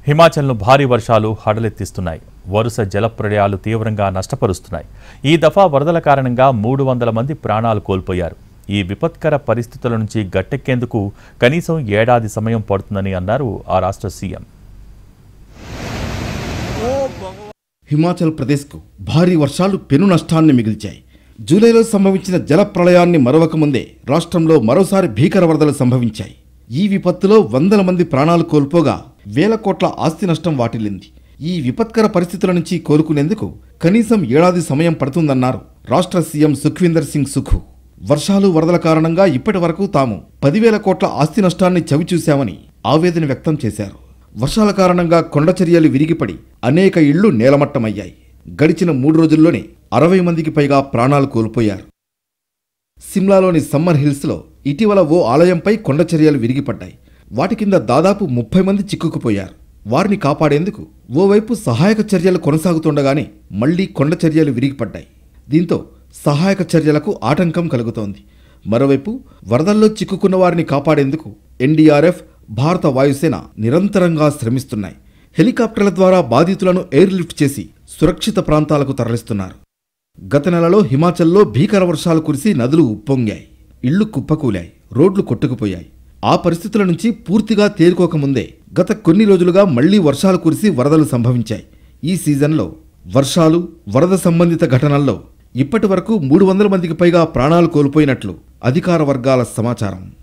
హిమాచల్ను భారీ వర్షాలు హడలెత్తిస్తున్నాయి వరుస జలప్రళయాలు తీవ్రంగా నష్టపరుస్తున్నాయి ఈ దఫా వరదల కారణంగా మూడు వందల మంది ప్రాణాలు కోల్పోయారు ఈ విపత్కర పరిస్థితుల నుంచి గట్టెక్కేందుకు కనీసం ఏడాది సమయం పడుతుందని అన్నారు ఆ రాష్ట్ర సీఎం హిమాచల్ ప్రదేశ్కు భారీ వర్షాలు పెను నష్టాన్ని మిగిల్చాయి జూలైలో సంభవించిన జల ప్రళయాన్ని మరవక ముందే రాష్ట్రంలో మరోసారి భీకర వరదలు సంభవించాయి ఈ విపత్తులో వందల మంది ప్రాణాలు కోల్పోగా వేల కోట్ల ఆస్తి నష్టం వాటిల్లింది ఈ విపత్కర పరిస్థితుల నుంచి కోలుకునేందుకు కనీసం ఏడాది సమయం పడుతుందన్నారు రాష్ట్ర సీఎం సుఖ్వీందర్ సింగ్ సుఖు వర్షాలు వరదల కారణంగా ఇప్పటి వరకు తాము పదివేల కోట్ల ఆస్తి నష్టాన్ని చవిచూశామని ఆవేదన వ్యక్తం చేశారు వర్షాల కారణంగా కొండ చర్యలు విరిగిపడి అనేక ఇళ్లు నేలమట్టమయ్యాయి గడిచిన మూడు రోజుల్లోనే అరవై మందికి పైగా ప్రాణాలు కోల్పోయారు సిమ్లాలోని సమ్మర్ హిల్స్లో ఇటీవల ఓ ఆలయంపై కొండ చర్యలు విరిగిపడ్డాయి వాటి కింద దాదాపు ముప్పై మంది చిక్కుకుపోయారు వారిని కాపాడేందుకు ఓవైపు సహాయక చర్యలు కొనసాగుతుండగానే మళ్లీ కొండ చర్యలు విరిగిపడ్డాయి దీంతో సహాయక చర్యలకు ఆటంకం కలుగుతోంది మరోవైపు వరదల్లో చిక్కుకున్న వారిని కాపాడేందుకు ఎన్డీఆర్ఎఫ్ భారత వాయుసేన నిరంతరంగా శ్రమిస్తున్నాయి హెలికాప్టర్ల ద్వారా బాధితులను ఎయిర్ లిఫ్ట్ చేసి సురక్షిత ప్రాంతాలకు తరలిస్తున్నారు గత నెలలో హిమాచల్లో భీకర వర్షాలు కురిసి నదులు ఉప్పొంగాయి ఇళ్లు కుప్పకూలాయి రోడ్లు కొట్టుకుపోయాయి ఆ పరిస్థితుల నుంచి పూర్తిగా తేరుకోకముందే గత కొన్ని రోజులుగా మళ్లీ వర్షాలు కురిసి వరదలు సంభవించాయి ఈ సీజన్లో వర్షాలు వరద సంబంధిత ఘటనల్లో ఇప్పటి వరకు మూడు వందల మందికి పైగా ప్రాణాలు కోల్పోయినట్లు అధికార వర్గాల సమాచారం